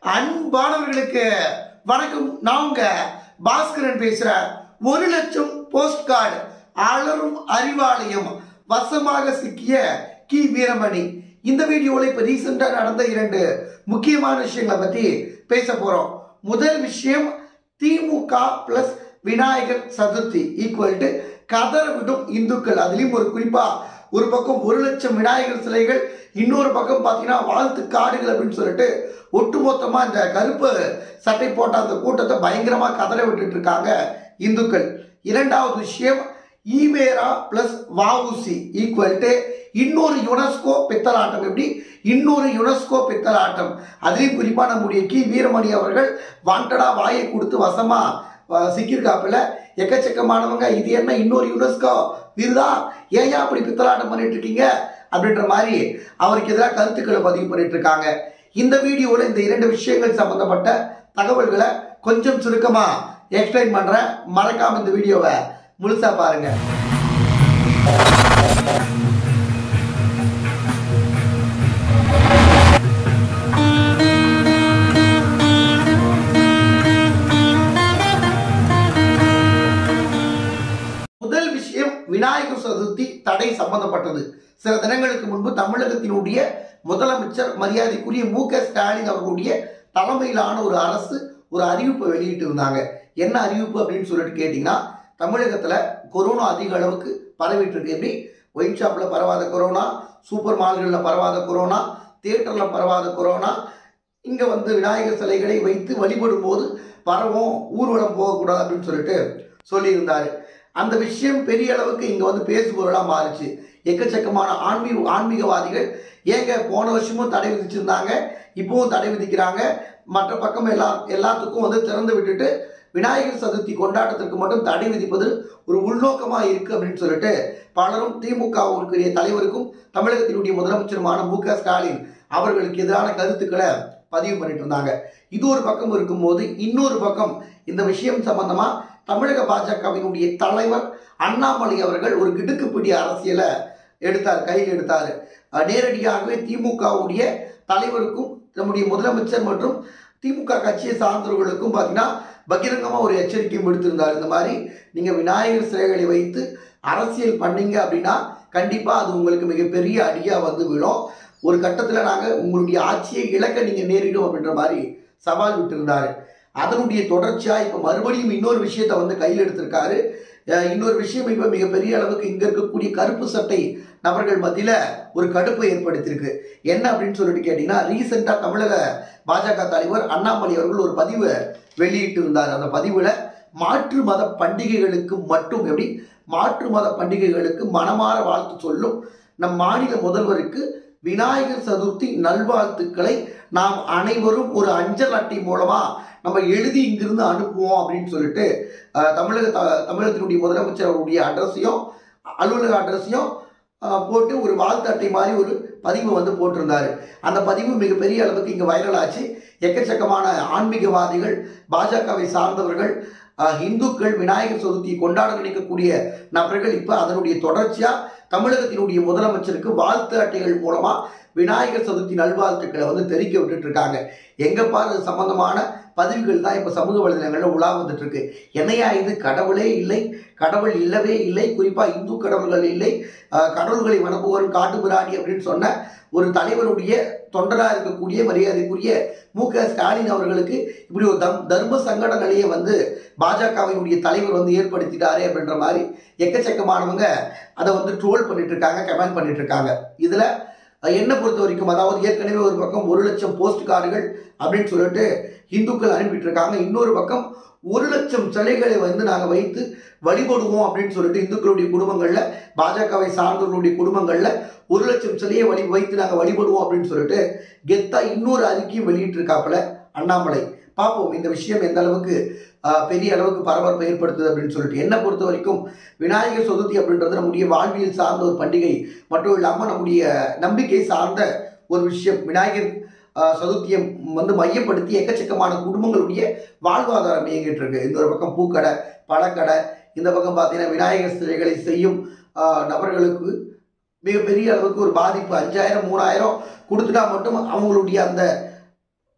அன்பானவர்களுக்கு வணக்கம் நான் உங்க பாஸ்கரன் பேசுறேன் ஒரு லட்சம் போஸ்ட் கார்டு அலரும் அறிவாலயம் வசமாக சிக்கிய கி வீரமணி இந்த வீடியோவில் இப்போ ரீசெண்டாக நடந்த இரண்டு முக்கியமான விஷயங்களை பற்றி பேச போகிறோம் முதல் விஷயம் DMK plus Vinayagar Chaturthi equal to கதற விடும் இந்துக்கள் அதுலேயும் ஒரு குறிப்பாக ஒரு பக்கம் ஒரு லட்சம் விநாயகர் சிலைகள் இன்னொரு பக்கம் பார்த்தீங்கன்னா வாழ்த்து காடுகள் அப்படின்னு சொல்லிட்டு ஒட்டுமொத்தமாக இந்த கருப்பு சட்டை போட்ட அந்த கூட்டத்தை பயங்கரமாக கதற விட்டுட்டு இருக்காங்க இந்துக்கள் இரண்டாவது விஷயம் EVR plus VOC equal to இன்னொரு யுனெஸ்கோ பித்தலாட்டம் எப்படி இன்னொரு யுனெஸ்கோ பித்தலாட்டம் அதுலேயும் குறிப்பாக நம்முடைய கி வீரமணி அவர்கள் வாண்டடா வாயை கொடுத்து வசமா அஹ், சிக்கியிருக்காப்புல எக்கச்சக்கமானவங்க இது என்ன இன்னொரு யுனெஸ்கோ விருதா ஏன் அப்படி பித்தலாட்டம் பண்ணிட்டு இருக்கீங்க அப்படின்ற மாதிரி அவருக்கு எதிராக கருத்துக்களை பதிவு பண்ணிட்டு இருக்காங்க இந்த வீடியோவில் இந்த இரண்டு விஷயங்கள் சம்பந்தப்பட்ட தகவல்களை கொஞ்சம் சுருக்கமா எக்ஸ்பிளைன் பண்றேன் மறக்காம இந்த வீடியோவை முழுசா பாருங்க முதல் விஷயம் விநாயகர் சதுர்த்தி தடை சம்பந்தப்பட்டது சில தினங்களுக்கு முன்பு தமிழகத்தினுடைய முதலமைச்சர் மரியாதைக்குரிய மு க ஸ்டாலின் அவர்களுடைய தலைமையிலான ஒரு அரசு ஒரு அறிவிப்பை வெளியிட்டு இருந்தாங்க என்ன அறிவிப்பு அப்படின்னு சொல்லிட்டு கேட்டிங்கன்னா தமிழகத்தில் கொரோனா அதிக அளவுக்கு பரவிட்டு இருக்கு எப்படி ஒயின் ஷாப்பில் பரவாத கொரோனா சூப்பர் மால்களில் பரவாத கொரோனா தியேட்டரில் பரவாத கொரோனா இங்கே வந்து விநாயகர் சிலைகளை வைத்து வழிபடும் போது பரவும் ஊர்வலம் போகக்கூடாது அப்படின்னு சொல்லிட்டு சொல்லியிருந்தாரு அந்த விஷயம் பெரிய அளவுக்கு இங்கே வந்து பேசுபொருளாக மாறுச்சு எக்கச்சக்கமான ஆன்மீக ஆன்மீகவாதிகள் ஏங்க போன வருஷமும் தடை விதிச்சிருந்தாங்க இப்பவும் தடை விதிக்கிறாங்க மற்ற பக்கம் எல்லா எல்லாத்துக்கும் வந்து திறந்து விட்டுட்டு விநாயகர் சதுர்த்தி கொண்டாட்டத்திற்கு மட்டும் தடை விதிப்பது ஒரு உள்நோக்கமாக இருக்கு அப்படின்னு சொல்லிட்டு பலரும் திமுகவுக்குரிய தலைவருக்கும் தமிழகத்தினுடைய முதலமைச்சருமான மு க ஸ்டாலின் அவர்களுக்கு எதிரான கருத்துக்களை பதிவு பண்ணிட்டு இருந்தாங்க இது ஒரு பக்கம் இருக்கும்போது இன்னொரு பக்கம் இந்த விஷயம் சம்பந்தமா தமிழக பாஜகவினுடைய தலைவர் அண்ணாமலை அவர்கள் ஒரு கிடுக்குப்பிடி அரசியலை எடுத்தார் கையில் எடுத்தார் அஹ் நேரடியாகவே திமுகவுடைய தலைவருக்கும் நம்முடைய முதலமைச்சர் மற்றும் திமுக கட்சியை சார்ந்தவர்களுக்கும் பார்த்தீங்கன்னா பகிரங்கமாக ஒரு எச்சரிக்கையும் விடுத்திருந்தார் இந்த மாதிரி நீங்கள் விநாயகர் சிலைகளை வைத்து அரசியல் பண்ணீங்க அப்படின்னா கண்டிப்பாக அது உங்களுக்கு மிகப்பெரிய அடியாக வந்து விழும் ஒரு கட்டத்தில் நாங்கள் உங்களுடைய ஆட்சியை இழக்க நீங்கள் நேரிடும் அப்படின்ற மாதிரி சவால் விட்டிருந்தாரு அதனுடைய தொடர்ச்சியாக இப்போ மறுபடியும் இன்னொரு விஷயத்தை வந்து கையில் எடுத்திருக்காரு அஹ் இன்னொரு விஷயம் இப்போ மிகப்பெரிய அளவுக்கு இங்கே இருக்கக்கூடிய கருப்பு சட்டை நபர்கள் மத்தியில் ஒரு கடுப்பை ஏற்படுத்தியிருக்கு என்ன அப்படின்னு சொல்லிட்டு கேட்டிங்கன்னா ரீசெண்டாக தமிழக பாஜக தலைவர் அண்ணாமலை அவர்கள் ஒரு பதிவை வெளியிட்டு இருந்தார் அந்த பதிவில் மாற்று மத பண்டிகைகளுக்கு மட்டும் எப்படி மாற்று மத பண்டிகைகளுக்கு மனமாற வாழ்த்து சொல்லும் நம் மாநில முதல்வருக்கு விநாயகர் சதுர்த்தி நல்வாழ்த்துக்களை நாம் அனைவரும் ஒரு அஞ்சல் அட்டை மூலமா நம்ம எழுதி இங்கிருந்து அனுப்புவோம் அப்படின்னு சொல்லிட்டு அஹ், தமிழக த- தமிழகத்தினுடைய முதலமைச்சர் அவருடைய அட்ரஸையும் அலுவலக அட்ரஸையும் அஹ், போட்டு ஒரு வாழ்த்து அட்டை மாதிரி ஒரு பதிவு வந்து போட்டிருந்தாரு அந்த பதிவு மிகப்பெரிய அளவுக்கு இங்கே வைரல் ஆச்சு எக்கச்சக்கமான ஆன்மீகவாதிகள் பாஜகவை சார்ந்தவர்கள் அஹ், இந்துக்கள் விநாயகர் சதுர்த்தியை கொண்டாட நினைக்கக்கூடிய நபர்கள் இப்போ அதனுடைய தொடர்ச்சியாக தமிழகத்தினுடைய முதலமைச்சருக்கு வாழ்த்து அட்டைகள் மூலமா விநாயகர் சதுர்த்தி நல்வாழ்த்துக்களை வந்து தெரிவிக்க விட்டுட்டு இருக்காங்க எங்க பாரு இது சம்பந்தமான பதிவுகள் தான் இப்போ சமூக வலைதளங்களில் உலா வந்துட்டு இருக்கு என்னையா இது கடவுளே இல்லை கடவுள் இல்லவே இல்லை குறிப்பா இந்து கடவுள்கள் இல்லை அஹ், கடவுள்களை வணங்குவோரும் காட்டுமிராணி அப்படின்னு சொன்ன ஒரு தலைவருடைய தொண்டராக இருக்கக்கூடிய மரியாதைக்குரிய மு க ஸ்டாலின் அவர்களுக்கு இப்படி ஒரு தம் தர்ம சங்கட நிலையை வந்து பாஜகவினுடைய தலைவர் வந்து ஏற்படுத்திட்டாரே அப்படின்ற மாதிரி எக்கச்சக்கமானவங்க அதை வந்து ட்ரோல் பண்ணிட்டு இருக்காங்க கமெண்ட் பண்ணிட்டு இருக்காங்க இதுல அஹ், என்னை பொறுத்த வரைக்கும் அதாவது ஏற்கனவே ஒரு பக்கம் ஒரு லட்சம் போஸ்ட் கார்டுகள் அப்படின்னு சொல்லிட்டு இந்துக்கள் அனுப்பிட்டு இருக்காங்க இன்னொரு பக்கம் ஒரு லட்சம் சிலைகளை வந்து நாங்கள் வைத்து வழிபடுவோம் அப்படின்னு சொல்லிட்டு இந்துக்களுடைய குடும்பங்களில் பாஜகவை சார்ந்தவர்களுடைய குடும்பங்களில் ஒரு லட்சம் சிலையை வழி வைத்து நாங்கள் வழிபடுவோம் அப்படின்னு சொல்லிட்டு கெத்தா இன்னொரு அறிக்கையும் வெளியிட்டிருக்காப்புல அண்ணாமலை பார்ப்போம் இந்த விஷயம் எந்த அளவுக்கு ஆஹ், பெரிய அளவுக்கு பரபரப்பை ஏற்படுத்துது அப்படின்னு சொல்லிட்டு என்னை பொறுத்த வரைக்கும் விநாயகர் சதுர்த்தி அப்படின்றது நம்முடைய வாழ்வியல் சார்ந்த ஒரு பண்டிகை மட்டும் இல்லாமல் நம்முடைய நம்பிக்கை சார்ந்த ஒரு விஷயம் விநாயகர் ஆஹ், சதுர்த்தியை வந்து மையப்படுத்தி எக்கச்சக்கமான குடும்பங்களுடைய வாழ்வாதாரம் இயங்கிட்டு இருக்கு இந்த ஒரு பக்கம் பூக்கடை பழக்கடை இந்த பக்கம் பார்த்தீங்கன்னா விநாயகர் சிலைகளை செய்யும் ஆஹ், நபர்களுக்கு மிகப்பெரிய அளவுக்கு ஒரு பாதிப்பு அஞ்சாயிரம் மூணாயிரம் கொடுத்துட்டா மட்டும் அவங்களுடைய அந்த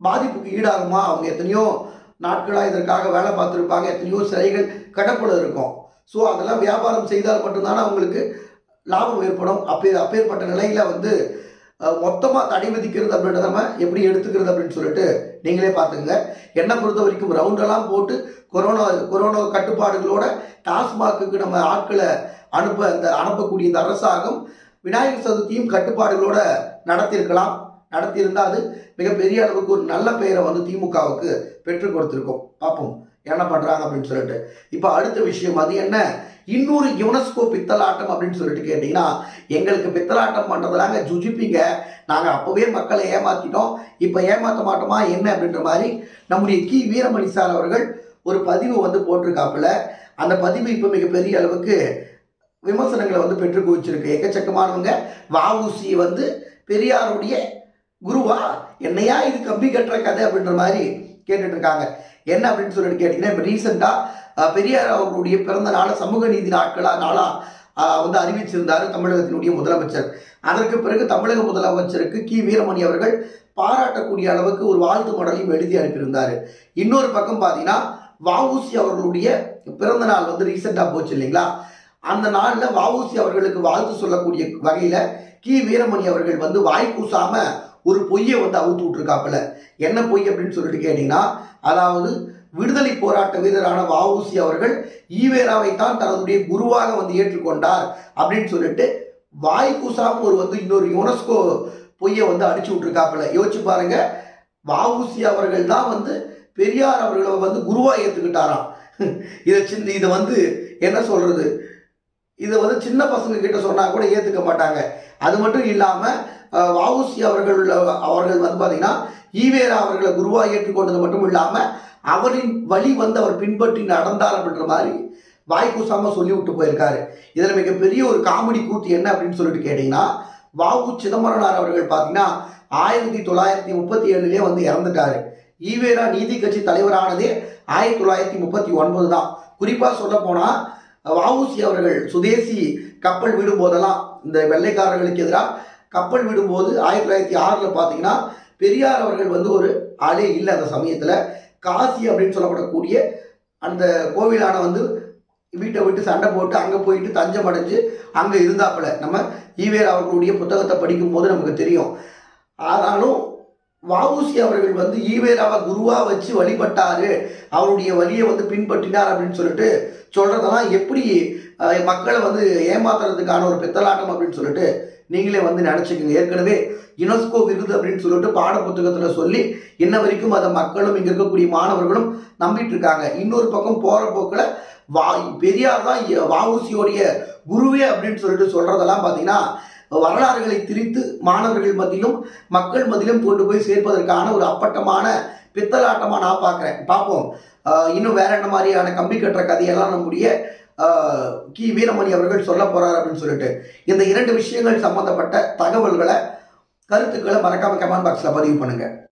பாதிப்புக்கு ஈடாகுமா அவங்க எத்தனையோ நாட்களாக இதற்காக வேலை பார்த்துருப்பாங்க எத்தனையோ சிலைகள் கடப்பட இருக்கும் ஸோ அதெல்லாம் வியாபாரம் செய்தால் மட்டும்தானே அவங்களுக்கு லாபம் ஏற்படும் அப்பே அப்பேற்பட்ட நிலையில் வந்து மொத்தமாக தடை விதிக்கிறது அப்படின்றத நம்ம எப்படி எடுத்துக்கிறது அப்படின்னு சொல்லிட்டு நீங்களே பார்த்துங்க என்னை பொறுத்த வரைக்கும் ரவுண்டெல்லாம் போட்டு கொரோனா கொரோனா கட்டுப்பாடுகளோட டாஸ்மாக்கு நம்ம ஆட்களை அனுப்ப அந்த அனுப்பக்கூடிய இந்த அரசாங்கம் விநாயகர் சதுர்த்தியும் கட்டுப்பாடுகளோட நடத்தியிருக்கலாம் நடத்தியிருந்தால் அது மிகப்பெரிய அளவுக்கு ஒரு நல்ல பெயரை வந்து திமுகவுக்கு பெற்றுக் கொடுத்துருக்கோம் பார்ப்போம் என்ன பண்ணுறாங்க அப்படின்னு சொல்லிட்டு இப்போ அடுத்த விஷயம் அது என்ன இன்னொரு யுனெஸ்கோ பித்தலாட்டம் அப்படின்னு சொல்லிட்டு கேட்டிங்கன்னா எங்களுக்கு பித்தலாட்டம் பண்ணுறதுலாங்க ஜுஜிப்பிங்க நாங்கள் அப்போவே மக்களை ஏமாற்றிட்டோம் இப்போ ஏமாற்ற மாட்டோமா என்ன அப்படின்ற மாதிரி நம்முடைய கி வீரமணி சார் அவர்கள் ஒரு பதிவு வந்து போட்டிருக்காப்புல அந்த பதிவு இப்போ மிகப்பெரிய அளவுக்கு விமர்சனங்களை வந்து பெற்று குவிச்சிருக்கு எக்கச்சக்கமானவங்க வஉசி வந்து பெரியாருடைய குருவா என்னையா இது கம்பி கட்டுற கதை அப்படின்ற மாதிரி கேட்டுட்டு இருக்காங்க என்ன அப்படின்னு சொல்லிட்டு கேட்டிங்கன்னா இப்போ ரீசெண்டாக பெரியார் அவர்களுடைய பிறந்த நாளை சமூக நீதி நாட்களா நாளா வந்து அறிவிச்சிருந்தார் தமிழகத்தினுடைய முதலமைச்சர் அதற்கு பிறகு தமிழக முதலமைச்சருக்கு கி வீரமணி அவர்கள் பாராட்டக்கூடிய அளவுக்கு ஒரு வாழ்த்து மடலையும் எழுதி அனுப்பியிருந்தார் இன்னொரு பக்கம் பார்த்தீங்கன்னா வஉசி அவர்களுடைய பிறந்த நாள் வந்து ரீசெண்டாக போச்சு இல்லைங்களா அந்த நாளில் வஉசி அவர்களுக்கு வாழ்த்து சொல்லக்கூடிய வகையில் கி வீரமணி அவர்கள் வந்து வாய் கூசாம ஒரு பொய்யை வந்து அவுத்து விட்டுருக்காப்புல என்ன பொய் அப்படின்னு சொல்லிட்டு கேட்டீங்கன்னா அதாவது விடுதலை போராட்ட வீரரான வஉசி அவர்கள் ஈவேராவை தான் தன்னுடைய குருவாக வந்து ஏற்றுக்கொண்டார் அப்படின்னு சொல்லிட்டு வாய் கூசாம ஒரு வந்து இன்னொரு யுனெஸ்கோ பொய்யை வந்து அடிச்சு விட்டுருக்காப்புல யோசிச்சு பாருங்க வஉசி அவர்கள் தான் வந்து பெரியார் அவர்களை வந்து குருவா ஏற்றுக்கிட்டாராம் இதை சின்ன இதை வந்து என்ன சொல்றது இதை வந்து சின்ன பசங்க கிட்ட சொன்னா கூட ஏத்துக்க மாட்டாங்க அது மட்டும் இல்லாம வஉசி அவர்கள் அவர்கள் வந்து பாத்தீங்கன்னா ஈவேரா அவர்களை குருவா ஏற்றுக்கொண்டது மட்டும் இல்லாம அவரின் வழி வந்து அவர் பின்பற்றி நடந்தார் அப்படின்ற மாதிரி வாய் கூசாம சொல்லி விட்டு போயிருக்காரு இதுல மிகப்பெரிய ஒரு காமெடி கூத்து என்ன அப்படின்னு சொல்லிட்டு கேட்டீங்கன்னா வாவு சிதம்பரனார் அவர்கள் பார்த்தீங்கன்னா ஆயிரத்தி தொள்ளாயிரத்தி முப்பத்தி ஏழுலயே வந்து இறந்துட்டாரு ஈவேரா நீதி கட்சி தலைவரானதே ஆயிரத்தி தொள்ளாயிரத்தி முப்பத்தி ஒன்பது தான் குறிப்பா சொல்ல போனா வஉசி அவர்கள் சுதேசி கப்பல் விடும் போதெல்லாம் இந்த வெள்ளைக்காரர்களுக்கு எதிராக கப்பல் விடும்போது ஆயிரத்தி தொள்ளாயிரத்தி ஆறில் பார்த்தீங்கன்னா பெரியார் அவர்கள் வந்து ஒரு ஆளே இல்லை அந்த சமயத்தில் காசி அப்படின்னு சொல்லப்படக்கூடிய அந்த கோவிலான வந்து வீட்டை விட்டு சண்டை போட்டு அங்கே போயிட்டு தஞ்சம் அடைஞ்சு அங்கே இருந்தாப்புல நம்ம ஈவேர் அவர்களுடைய புத்தகத்தை படிக்கும் போது நமக்கு தெரியும் ஆனாலும் வஉசி அவர்கள் வந்து ஈவேராவை குருவா வச்சு வழிபட்டாரு அவருடைய வழியை வந்து பின்பற்றினார் அப்படின்னு சொல்லிட்டு சொல்றதெல்லாம் எப்படி மக்களை வந்து ஏமாத்துறதுக்கான ஒரு பித்தலாட்டம் அப்படின்னு சொல்லிட்டு நீங்களே வந்து நினச்சிக்கோங்க ஏற்கனவே யுனெஸ்கோ விருது அப்படின்னு சொல்லிட்டு பாட புத்தகத்தில் சொல்லி இன்ன வரைக்கும் அதை மக்களும் இங்கே இருக்கக்கூடிய மாணவர்களும் நம்பிட்டு இருக்காங்க இன்னொரு பக்கம் போகிற போக்கில் வா பெரியார் தான் வஉசியோடைய குருவே அப்படின்னு சொல்லிட்டு சொல்கிறதெல்லாம் பார்த்தீங்கன்னா வரலாறுகளை திரித்து மாணவர்கள் மத்தியிலும் மக்கள் மத்தியிலும் கொண்டு போய் சேர்ப்பதற்கான ஒரு அப்பட்டமான பித்தலாட்டமாக நான் பார்க்குறேன் பார்ப்போம் இன்னும் வேற என்ன மாதிரியான கம்பி கட்டுற கதையெல்லாம் நம்முடைய கி வீரமணி அவர்கள் சொல்ல போறார் அப்படின்னு சொல்லிட்டு இந்த இரண்டு விஷயங்கள் சம்பந்தப்பட்ட தகவல்களை கருத்துக்களை மறக்காம கமெண்ட் பாக்ஸ்ல பதிவு பண்ணுங்க